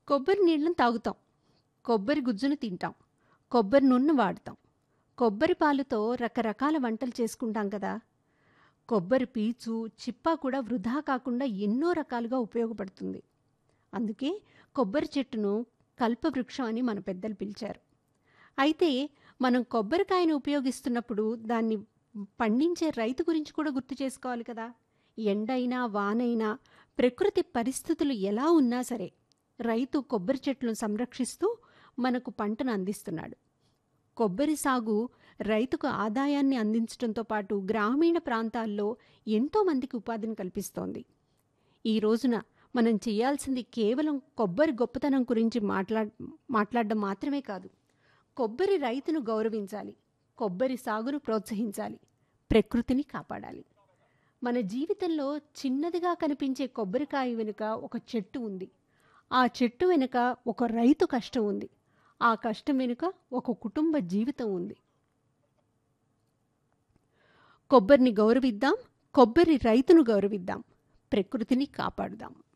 కొబ్బరి నీళ్ళని తాగుతాం కొబ్బరి గుజ్జును తింటాం కొబ్బరి నూనె వాడతాం కొబ్బరి పాలుతో రకరకాల వంటలు చేసుకుంటాం కదా కొబ్బరి పీచు చిప్ప కూడా వృధా కాకుండా ఎన్నో రకాలుగా ఉపయోగపడుతుంది అందుకే కొబ్బరి చెట్టును కల్పవృక్షం అని మన పెద్దలు పిలిచారు అయితే మనం కొబ్బరికాయను ఉపయోగిస్తున్నప్పుడు దాన్ని పండించే రైతు గురించి కూడా గుర్తు చేసుకోవాలి కదా ఎండైనా వానైనా ప్రకృతి పరిస్థితులు ఎలా ఉన్నా సరే రైతు కొబ్బరి చెట్లను సంరక్షిస్తూ మనకు పంటను అందిస్తున్నాడు కొబ్బరి సాగు రైతుకు ఆదాయాన్ని అందించడంతో పాటు గ్రామీణ ప్రాంతాల్లో ఎంతో మందికి ఉపాధిని కల్పిస్తోంది ఈ రోజున మనం చేయాల్సింది కేవలం కొబ్బరి గొప్పతనం గురించి మాట్లా మాట్లాడడం మాత్రమే కాదు కొబ్బరి రైతును గౌరవించాలి కొబ్బరి సాగును ప్రోత్సహించాలి ప్రకృతిని కాపాడాలి మన జీవితంలో చిన్నదిగా కనిపించే కొబ్బరికాయ వెనుక ఒక చెట్టు ఉంది ఆ చెట్టు వెనుక ఒక రైతు కష్టం ఉంది ఆ కష్టం వెనుక ఒక కుటుంబ జీవితం ఉంది కొబ్బరిని గౌరవిద్దాం కొబ్బరి రైతును గౌరవిద్దాం ప్రకృతిని కాపాడుదాం